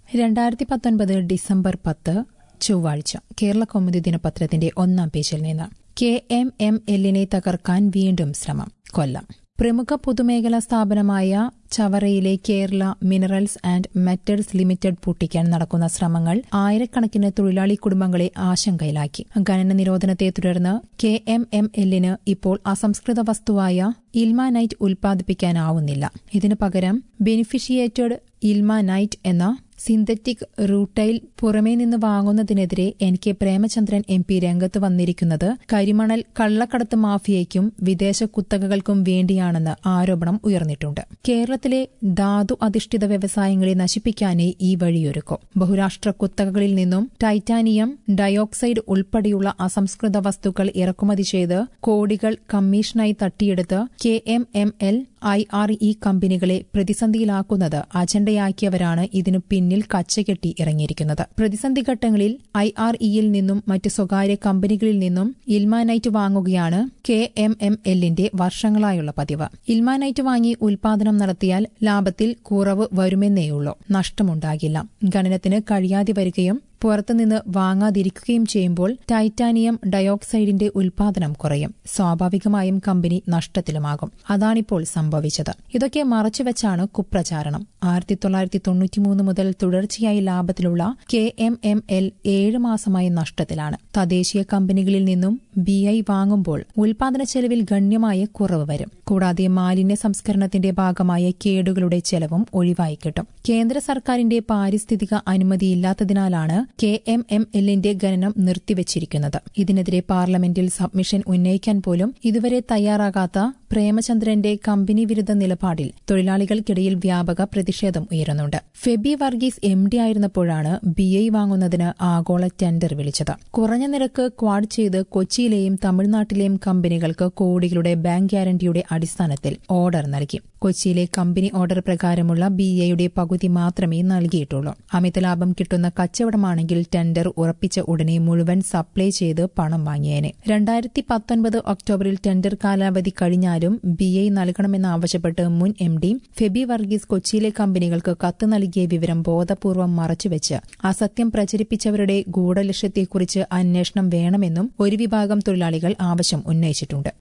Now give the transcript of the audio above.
രണ്ടായിരത്തി പത്തൊൻപത് ഡിസംബർ പത്ത് ചൊവ്വാഴ്ച കേരള കൗമുദി ദിനപത്രത്തിന്റെ ഒന്നാം പേജിൽ നിന്ന് കെ എം എം എല്ലിനെ തകർക്കാൻ വീണ്ടും ശ്രമം കൊല്ലം പ്രമുഖ പൊതുമേഖലാ സ്ഥാപനമായ ചവറയിലെ Kerala Minerals and Metals Limited പൂട്ടിക്കാൻ നടക്കുന്ന ശ്രമങ്ങൾ ആയിരക്കണക്കിന് തൊഴിലാളി കുടുംബങ്ങളെ ആശങ്കയിലാക്കി ഖനന നിരോധനത്തെ തുടർന്ന് കെ എം എം എല്ലിന് ഇപ്പോൾ അസംസ്കൃത വസ്തുവായ ഇൽമാനൈറ്റ് ഉൽപ്പാദിപ്പിക്കാനാവുന്നില്ല ഇതിനു പകരം ബെനിഫിഷിയേറ്റഡ് ഇൽമാനൈറ്റ് എന്ന സിന്തറ്റിക് റൂട്ടൈൽ പുറമേ നിന്ന് വാങ്ങുന്നതിനെതിരെ N K Premachandran M P രംഗത്ത് വന്നിരിക്കുന്നത് കരിമണൽ കള്ളക്കടത്ത് മാഫിയയ്ക്കും വിദേശ കുത്തകകൾക്കും വേണ്ടിയാണെന്ന് ആരോപണം ഉയർന്നിട്ടുണ്ട് കേരളത്തിലെ ധാതു അധിഷ്ഠിത വ്യവസായങ്ങളെ നശിപ്പിക്കാനേ ഈ വഴിയൊരുക്കും ബഹുരാഷ്ട്ര കുത്തകകളിൽ നിന്നും ടൈറ്റാനിയം ഡയോക്സൈഡ് ഉൾപ്പെടെയുള്ള അസംസ്കൃത വസ്തുക്കൾ ഇറക്കുമതി ചെയ്ത് കോടികൾ കമ്മീഷനായി തട്ടിയെടുത്ത് K M M L I R E കമ്പനികളെ പ്രതിസന്ധിയിലാക്കുന്നത് അജണ്ടയാക്കിയവരാണ് ഇതിനു പിന്നിൽ കച്ചകെട്ടി ഇറങ്ങിയിരിക്കുന്നത് പ്രതിസന്ധി ഘട്ടങ്ങളിൽ ഐ ആർ ഇയിൽ നിന്നും മറ്റ് സ്വകാര്യ കമ്പനികളിൽ നിന്നും ഇൽമാനൈറ്റ് വാങ്ങുകയാണ് കെ എം എം എല്ലിന്റെ വർഷങ്ങളായുള്ള പതിവ് ഇൽമാനൈറ്റ് വാങ്ങി ഉൽപാദനം നടത്തിയാൽ ലാഭത്തിൽ കുറവ് വരുമെന്നേയുള്ളൂ നഷ്ടമുണ്ടാകില്ല ഖനനത്തിന് കഴിയാതെ വരികയും പുറത്തുനിന്ന് വാങ്ങാതിരിക്കുകയും ചെയ്യുമ്പോൾ ടൈറ്റാനിയം ഡയോക്സൈഡിന്റെ ഉൽപാദനം കുറയും സ്വാഭാവികമായും കമ്പനി നഷ്ടത്തിലുമാകും അതാണിപ്പോൾ സംഭവിച്ചത് ഇതൊക്കെ മറച്ചുവെച്ചാണ് കുപ്രചാരണം ആയിരത്തി തൊള്ളായിരത്തി തൊണ്ണൂറ്റിമൂന്ന് മുതൽ തുടർച്ചയായി ലാഭത്തിലുള്ള കെ എം എം എൽ ഏഴ് മാസമായി നഷ്ടത്തിലാണ് തദ്ദേശീയ കമ്പനികളിൽ നിന്നും ബി ഐ വാങ്ങുമ്പോൾ ഉൽപാദന ചെലവിൽ ഗണ്യമായ കുറവ് വരും കൂടാതെ മാലിന്യ സംസ്കരണത്തിന്റെ ഭാഗമായ കേടുകളുടെ ചെലവും ഒഴിവായി കിട്ടും കേന്ദ്ര സർക്കാരിന്റെ പാരിസ്ഥിതിക അനുമതിയില്ലാത്തതിനാലാണ് കെ എം എം എല്ലിന്റെ ഖനനം നിർത്തിവച്ചിരിക്കുന്നത് ഇതിനെതിരെ പാർലമെന്റിൽ സബ്മിഷൻ ഉന്നയിക്കാൻ പോലും ഇതുവരെ തയ്യാറാകാത്ത പ്രേമചന്ദ്രന്റെ കമ്പനി വിരുദ്ധ നിലപാടിൽ തൊഴിലാളികൾക്കിടയിൽ വ്യാപക പ്രതിഷേധം ഉയരുന്നുണ്ട് ഫെബി വർഗീസ് എം ഡി ആയിരുന്നപ്പോഴാണ് ബി ഐ വാങ്ങുന്നതിന് ആഗോള ടെൻഡർ വിളിച്ചത് കുറഞ്ഞ നിരക്ക് ക്വാഡ് ചെയ്ത് കൊച്ചിയിലെയും തമിഴ്നാട്ടിലെയും കമ്പനികൾക്ക് കോടികളുടെ ബാങ്ക് ഗ്യാരണ്ടിയുടെ അടിസ്ഥാനത്തിൽ ഓർഡർ നൽകി കൊച്ചിയിലെ കമ്പനി ഓർഡർ പ്രകാരമുള്ള ബി എയുടെ പകുതി മാത്രമേ നൽകിയിട്ടുള്ളൂ അമിത ലാഭം കിട്ടുന്ന കച്ചവടമാണെങ്കിൽ ടെൻഡർ ഉറപ്പിച്ച ഉടനെ മുഴുവൻ സപ്ലൈ ചെയ്ത് പണം വാങ്ങിയേനെ രണ്ടായിരത്തി പത്തൊൻപത് ഒക്ടോബറിൽ ടെൻഡർ കാലാവധി കഴിഞ്ഞാലും ബി ഐ നൽകണമെന്നാവശ്യപ്പെട്ട് മുൻ എം ഡി ഫെബി വർഗീസ് കൊച്ചിയിലെ കമ്പനികൾക്ക് കത്ത് നൽകിയ വിവരം ബോധപൂർവം മറച്ചുവെച്ച് അസത്യം പ്രചരിപ്പിച്ചവരുടെ ഗൂഢലക്ഷ്യത്തെക്കുറിച്ച് അന്വേഷണം വേണമെന്നും ഒരു വിഭാഗം തൊഴിലാളികൾ ആവശ്യം ഉന്നയിച്ചിട്ടുണ്ട്